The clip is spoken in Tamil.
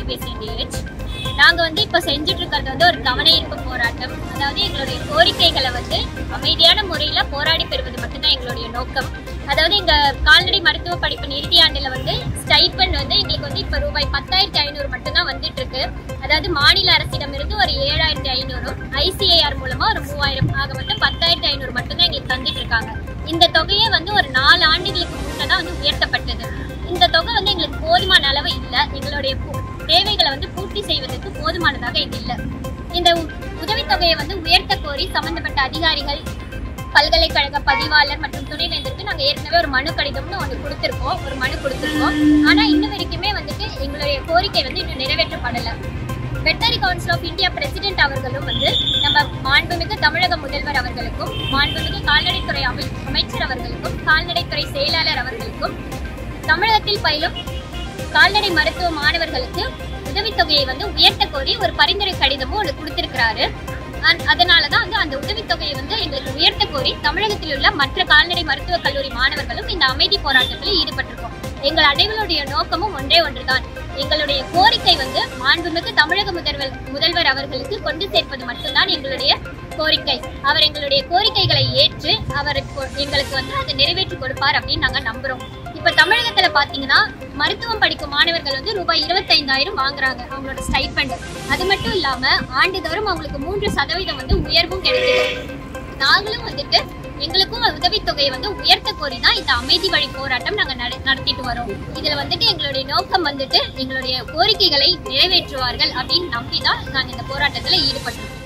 பேசுறேன் டிஹெச் நாங்க வந்து இப்ப செஞ்சுட்டு இருக்கிறது வந்து ஒரு கவன ஈர்ப்பு போராட்டம் அதாவது எங்களுடைய கோரிக்கைகளை வந்து அமைதியான முறையில போராடி பெறுவது மட்டும்தான் எங்களுடைய நோக்கம் அதாவது எங்க கால்நடை மருத்துவ படிப்பு நிறுதி ஆண்டுல வந்து ஸ்டைப்பண்ட் வந்து எங்களுக்கு வந்து இப்ப ரூபாய் பத்தாயிரத்தி ஐநூறு மட்டும்தான் வந்துட்டு இருக்கு அதாவது மாநில அரசிடமிருந்து ஒரு ஏழாயிரத்தி ஐநூறும் ஐசிஐஆர் மூலமா ஒரு மூவாயிரம் ஆக மொத்தம் பத்தாயிரத்தி ஐநூறு மட்டும்தான் எங்களுக்கு தந்துட்டு இருக்காங்க இந்த தொகையே வந்து ஒரு நாலு ஆண்டுகளுக்கு முன்னதான் வந்து உயர்த்தப்பட்டது இந்த தொகை வந்து எங்களுக்கு போதுமான அளவு இல்லை எங்களுடைய பூ- தேவைகளை வந்து பூர்த்தி செய்வதற்கு போதுமானதாக இது இல்லை இந்த உ- உதவித்தொகையை வந்து உயர்த்த கோரி சம்பந்தப்பட்ட அதிகாரிகள் பல்கலைக்கழக பதிவாளர் மற்றும் துணைவேந்தருக்கு நாங்க ஏற்கனவே ஒரு மனு கடிதம்னு ஒன்று கொடுத்திருக்கோம் ஒரு மனு கொடுத்திருக்கோம் ஆனா இன்ன வரைக்குமே வந்துட்டு எங்களுடைய கோரிக்கை வந்து இன்னும் நிறைவேற்றப்படல veterinary council of India president அவர்களும் வந்து நம்ம மாண்புமிகு தமிழக முதல்வர் அவர்களுக்கும் மாண்புமிகு கால்நடைத்துறை அமை அமைச்சர் அவர்களுக்கும் கால்நடைத்துறை செயலாளர் அவர்களுக்கும் தமிழகத்தில் பயிலும் கால்நடை மருத்துவ மாணவர்களுக்கு உதவித்தொகையை வந்து உயர்த்த கோரி ஒரு பரிந்துரை கடிதமும் ஒன்று கொடுத்திருக்கிறாரு அந்- அதனாலதான் வந்து அந்த உதவித்தொகையை வந்து எங்களுக்கு உயர்த்த கோரி தமிழகத்தில் உள்ள மற்ற கால்நடை மருத்துவக் கல்லூரி மாணவர்களும் இந்த அமைதி போராட்டத்தில் ஈடுபட்டிருக்கோம் எங்கள் அனைவருடைய நோக்கமும் ஒன்றே ஒன்றுதான் எங்களுடைய கோரிக்கை வந்து மாண்புமிகு தமிழக முதல்வர் முதல்வர் அவர்களுக்கு கொண்டு சேர்ப்பது மட்டும்தான் எங்களுடைய கோரிக்கை அவர் எங்களுடைய கோரிக்கைகளை ஏற்று அவர் கொ- எங்களுக்கு வந்து அதை நிறைவேற்றி கொடுப்பார் அப்படின்னு நாங்க நம்புறோம் இப்ப தமிழகத்துல பாத்தீங்கன்னா மருத்துவம் படிக்கும் மாணவர்கள் வந்து ரூபாய் இருபத்தைந்தாயிரம் வாங்குறாங்க அவங்களோட ஸ்டைபண்ட் அது மட்டும் இல்லாம ஆண்டுதோறும் அவங்களுக்கு மூன்று சதவீதம் வந்து உயர்வும் கிடைக்குது நாங்களும் வந்துட்டு எங்களுக்கும் உதவித்தொகையை வந்து உயர்த்த கோரி தான் இந்த அமைதி வழி போராட்டம் நாங்க நட- நடத்திட்டு வரோம் இதுல வந்துட்டு எங்களுடைய நோக்கம் வந்துட்டு எங்களுடைய கோரிக்கைகளை நிறைவேற்றுவார்கள் அப்படின்னு நம்பி தான் நாங்க இந்த போராட்டத்துல ஈடுபட்டிருக்கோம்